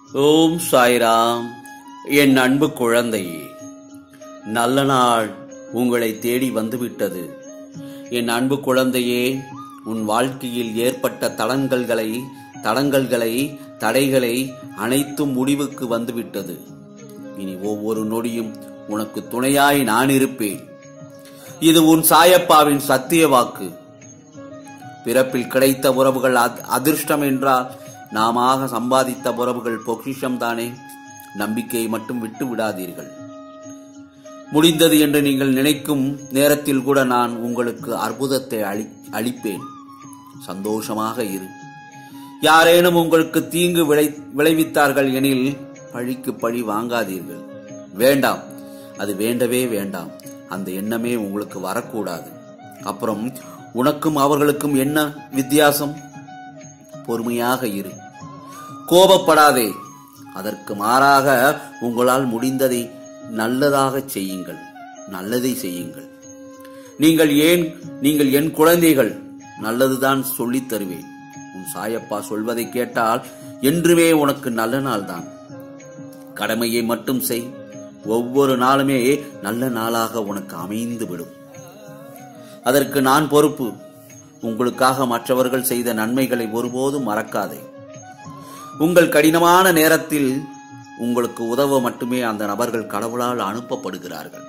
ஓம் சாய்ராம் என் அன்பு குழந்தையே நல்ல நாள் உங்களை தேடி வந்துவிட்டது என் அன்பு குழந்தையே உன் வாழ்க்கையில் ஏற்பட்ட தடங்கல்களை தடங்கல்களை தடைகளை அனைத்தும் முடிவுக்கு வந்துவிட்டது இனி ஒவ்வொரு நொடியும் உனக்கு துணையாய் நான் இருப்பேன் இது உன் சாயப்பாவின் சத்திய வாக்கு பிறப்பில் கிடைத்த உறவுகள் அத்- அதிர்ஷ்டம் என்றால் நாமாக சம்பாதித்த உறவுகள் பொக்கிஷம் தானே நம்பிக்கையை மட்டும் விட்டு விடாதீர்கள் முடிந்தது என்று நீங்கள் நினைக்கும் நேரத்தில் கூட நான் உங்களுக்கு அற்புதத்தை அளி அளிப்பேன் சந்தோஷமாக இரு யாரேனும் உங்களுக்கு தீங்கு விளை விளைவித்தார்கள் எனில் பழிக்கு பழி வாங்காதீர்கள் வேண்டாம் அது வேண்டவே வேண்டாம் அந்த எண்ணமே உங்களுக்கு வரக்கூடாது அப்புறம் உனக்கும் அவர்களுக்கும் என்ன வித்தியாசம் பொறுமையாக இரு கோபப்படாதே அதற்கு மாறாக உங்களால் முடிந்ததை நல்லதாக செய்யுங்கள் நல்லதை செய்யுங்கள் நீங்கள் ஏன் நீங்கள் என் குழந்தைகள் நல்லதுதான் சொல்லித் தருவேன் உன் சாயப்பா சொல்வதை கேட்டால் என்றுமே உனக்கு நல்ல நாள்தான் கடமையை மட்டும் செய் ஒவ்வொரு நாளுமே நல்ல நாளாக உனக்கு அமைந்து விடும் அதற்கு நான் பொறுப்பு உங்களுக்காக மற்றவர்கள் செய்த நன்மைகளை ஒருபோதும் மறக்காதே உங்கள் கடினமான நேரத்தில் உங்களுக்கு உதவ மட்டுமே அந்த நபர்கள் கடவுளால் அனுப்பப்படுகிறார்கள்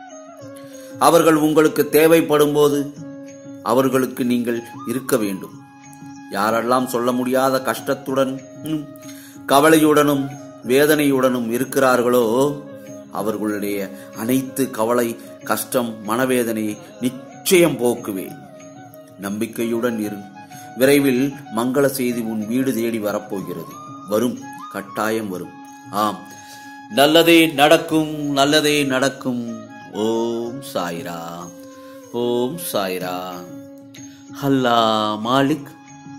அவர்கள் உங்களுக்கு தேவைப்படும் போது அவர்களுக்கு நீங்கள் இருக்க வேண்டும் யாரெல்லாம் சொல்ல முடியாத கஷ்டத்துடன் ம், கவலையுடனும் வேதனையுடனும் இருக்கிறார்களோ அவர்களுடைய அனைத்து கவலை கஷ்டம் மனவேதனையை நிச்சயம் போக்குவேன் நம்பிக்கையுடன் இரு விரைவில் மங்கள செய்தி உன் வீடு தேடி வரப்போகிறது வரும் கட்டாயம் வரும் ஆம் நல்லதே நடக்கும் நல்லதே நடக்கும் ஓம் சாய்ராம் ஓம் சாய்ராம் ஹல்லா மாலிக்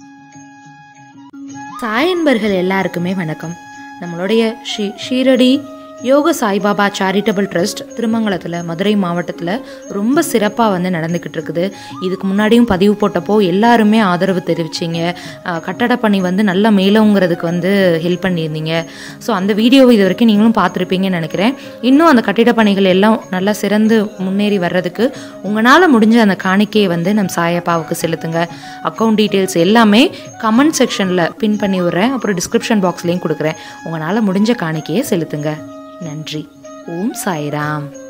சாய் அன்பர்கள் எல்லாருக்குமே வணக்கம் நம்மளுடைய ஸ்ரீ ஷீரடி யோக சாய்பாபா சேரிட்டபிள் ட்ரஸ்ட் திருமங்கலத்தில் மதுரை மாவட்டத்தில் ரொம்ப சிறப்பாக வந்து நடந்துக்கிட்டு இருக்குது இதுக்கு முன்னாடியும் பதிவு போட்டப்போ எல்லாருமே ஆதரவு தெரிவிச்சிங்க அஹ், கட்டட பணி வந்து நல்லா மேலோங்கிறதுக்கு வந்து ஹெல்ப் பண்ணியிருந்தீங்க ஸோ அந்த வீடியோவை இது வரைக்கும் நீங்களும் பார்த்துருப்பீங்கன்னு நினைக்கிறேன் இன்னும் அந்த கட்டிட பணிகள் எல்லாம் நல்லா சிறந்து முன்னேறி வர்றதுக்கு உங்களால் முடிஞ்ச அந்த காணிக்கையை வந்து நம் சாயப்பாவுக்கு செலுத்துங்க அக்கௌண்ட் டீட்டெயில்ஸ் எல்லாமே கமெண்ட் செக்ஷனில் பின் பண்ணி விடுறேன் அப்புறம் டிஸ்கிரிப்ஷன் பாக்ஸ்லேயும் கொடுக்குறேன் உங்களால் முடிஞ்ச காணிக்கையை செலுத்துங்க நன்றி ஓம் சாய்ராம்